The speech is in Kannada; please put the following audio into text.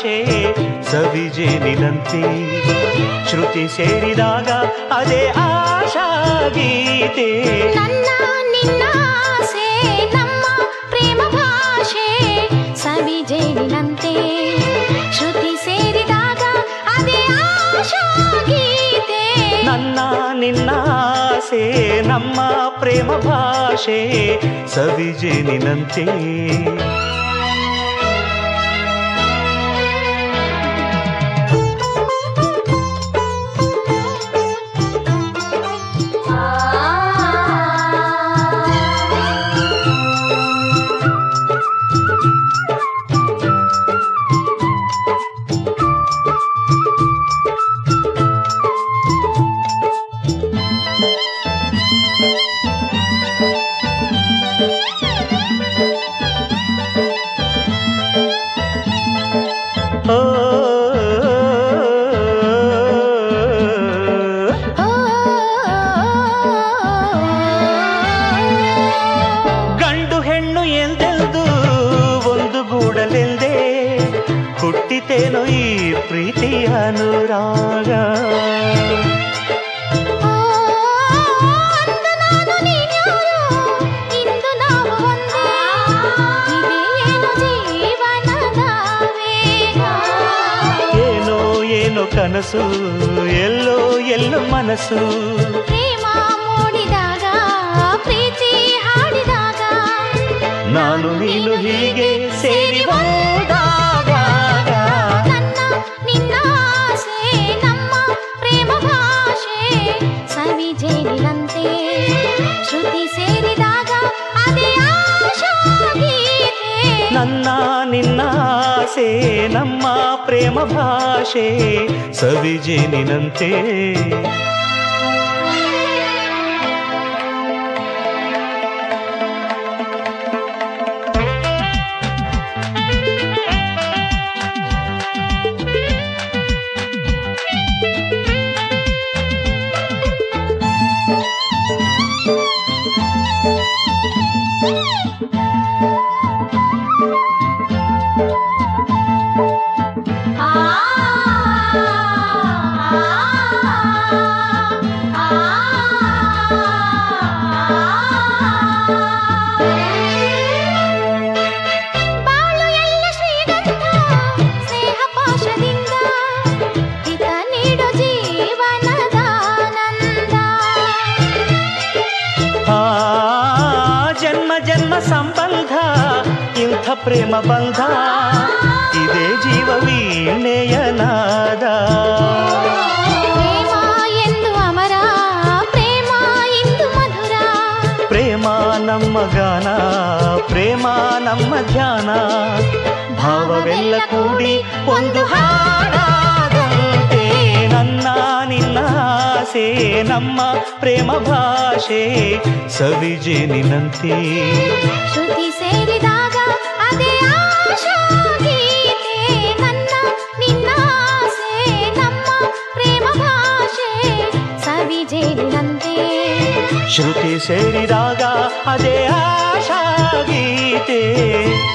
ಭಾಷೆ ಸವಿಜೇನಿನಂತೆ ಶ್ರುತಿ ಸೇರಿದಾಗ ಅದೇ ಆಶಾ ಗೀತೆ ನನ್ನ ನಿನ್ನ ಆಸೆ ನಮ್ಮ ಪ್ರೇಮ ಭಾಷೆ ಸವಿಜೇನಿನಂತೆ ಶ್ರುತಿ ಸೇರಿದಾಗ ಅದೇ ಆಶಾ ಗೀತೆ ನನ್ನ ನಿನ್ನ ಆಸೆ ನಮ್ಮ ಪ್ರೇಮ ಭಾಷೆ ಸವಿಜೇನಿನಂತೆ ಓ ಓ, ಗಂಡು ಹೆಣ್ಣು ಎಂದೆಂದು ಒಂದು ಗೂಡಲೆಂದೇ ಹುಟ್ಟಿತೇನೋ ಈ ಪ್ರೀತಿಯ ಅನುರಾಗ ಓ, ಅಂದು ನಾನು ನೀನ್ಯಾರು, ಇಂದು ನಾವು ಒಂದೇ. ಇದೇನು ಜೀವನದ ವೇಗ ಏನೋ ಏನೋ ಕನಸು ಎಲ್ಲೋ ಎಲ್ಲೋ ಮನಸ್ಸು ಪ್ರೇಮ ಮೂಡಿದಾಗ ಪ್ರೀತಿ ಹಾಡಿದಾಗ ನಾನು ನೀನು ಹೀಗೆ ಸೇರಿ ಒಂದಾದಾಗ ನನ್ನ ನಿನ್ನ ಆಸೆ ನಮ್ಮ ಪ್ರೇಮ ಭಾಷೆ ಸವಿಜೇನಿನಂತೆ ಶ್ರುತಿ ಸೇರಿದಾಗ ಅದೇ ಆಶಾ ಗೀತೆ ನನ್ನ ನಿನ್ನ ಆಸೆ ನಮ್ಮ ಪ್ರೇಮ ಭಾಷೆ ಸವಿಜೇನಿನಂತೆ ಆ ಬಾಳು ಎಲ್ಲ ಶ್ರೀಗಂಧ ಸ್ನೇಹ ಪಾಶದಿಂದ ಹಿತ ನೀಡು ಜೀವನದ ಆನಂದ ಆ ಜನ್ಮ ಜನ್ಮ ಸಂಬಂಧ ಇಂಥ ಪ್ರೇಮ ಬಂಧ ಇದೇ ಜೀವ ವೀಣೆಯ ನಾದ ಪ್ರೇಮ ಎಂದು ಅಮರ ಪ್ರೇಮ ಇಂದು ಮಧುರ ಪ್ರೇಮ ನಮ್ಮ ಗಾನ ಪ್ರೇಮ ನಮ್ಮ ಧ್ಯಾನ ಭಾವವೆಲ್ಲ ಕೂಡಿ ಒಂದು ಹಾಡಾದಂತೆ ನನ್ನ ನಿನ್ನ ಆಸೆ ನಮ್ಮ ಪ್ರೇಮ ಭಾಷೆ ಸವಿಜೇನಿನಂತೆ ಶ್ರುತಿ ಸೇರಿದಾಗ ಅದೇ ಆಶಾ ಗೀತೆ ನನ್ನ ನಿನ್ನ ಆಸೆ ನಮ್ಮ ಪ್ರೇಮ ಭಾಷೆ ಸವಿಜೇನಿನಂತೆ ಶ್ರುತಿ ಸೇರಿದಾಗ ಅದೇ ಆಶಾ ಗೀತೆ